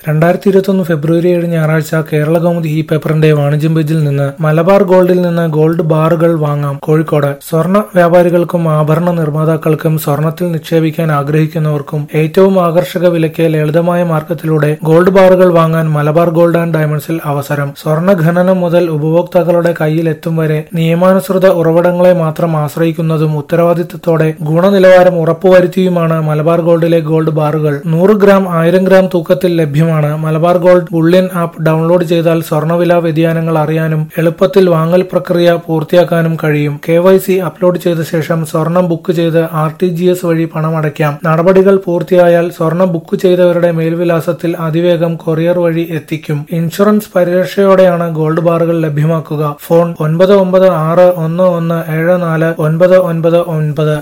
രണ്ടായിരത്തി ഇരുപത്തൊന്ന് ഫെബ്രുവരി ഏഴ് ഞായറാഴ്ച കേരള കൗമുദി ഈ പേപ്പറിന്റെ വാണിജ്യം പേജിൽ നിന്ന് മലബാർ ഗോൾഡിൽ നിന്ന് ഗോൾഡ് ബാറുകൾ വാങ്ങാം കോഴിക്കോട് സ്വർണ്ണ വ്യാപാരികൾക്കും ആഭരണ നിർമ്മാതാക്കൾക്കും സ്വർണത്തിൽ നിക്ഷേപിക്കാൻ ആഗ്രഹിക്കുന്നവർക്കും ഏറ്റവും ആകർഷക വിലയ്ക്ക് ലളിതമായ മാർക്കറ്റിലൂടെ ഗോൾഡ് ബാറുകൾ വാങ്ങാൻ മലബാർ ഗോൾഡ് ആൻഡ് ഡയമണ്ട്സിൽ അവസരം സ്വർണ്ണ ഖനനം മുതൽ ഉപഭോക്താക്കളുടെ കയ്യിൽ എത്തും വരെ നിയമാനുസൃത ഉറവിടങ്ങളെ മാത്രം ആശ്രയിക്കുന്നതും ഉത്തരവാദിത്തത്തോടെ ഗുണനിലവാരം ഉറപ്പുവരുത്തിയുമാണ് മലബാർ ഗോൾഡിലെ ഗോൾഡ് ബാറുകൾ നൂറ് ഗ്രാം ആയിരം ഗ്രാം തൂക്കത്തിൽ ലഭ്യമാണ് Malabar gold bullion app download ചെയ്താൽ സ്വർണ്ണവില വ്യതിയാനങ്ങൾ അറിയാനും എളുപ്പത്തിൽ വാങ്ങൽ പ്രക്രിയ പൂർത്തിയാക്കാനും കഴിയും കെ വൈ സി അപ്ലോഡ് ചെയ്ത ശേഷം സ്വർണം ബുക്ക് ചെയ്ത് ആർ ടി ജി എസ് വഴി പണമടയ്ക്കാം നടപടികൾ പൂർത്തിയായാൽ സ്വർണം ബുക്ക് ചെയ്തവരുടെ മേൽവിലാസത്തിൽ അതിവേഗം കൊറിയർ വഴി എത്തിക്കും ഇൻഷുറൻസ് പരിരക്ഷയോടെയാണ് ഗോൾഡ് ബാറുകൾ ലഭ്യമാക്കുക ഫോൺ ഒൻപത് ഒമ്പത് ആറ് ഒന്ന് ഒന്ന് ഏഴ് നാല് ഒൻപത് ഒൻപത് ഒൻപത്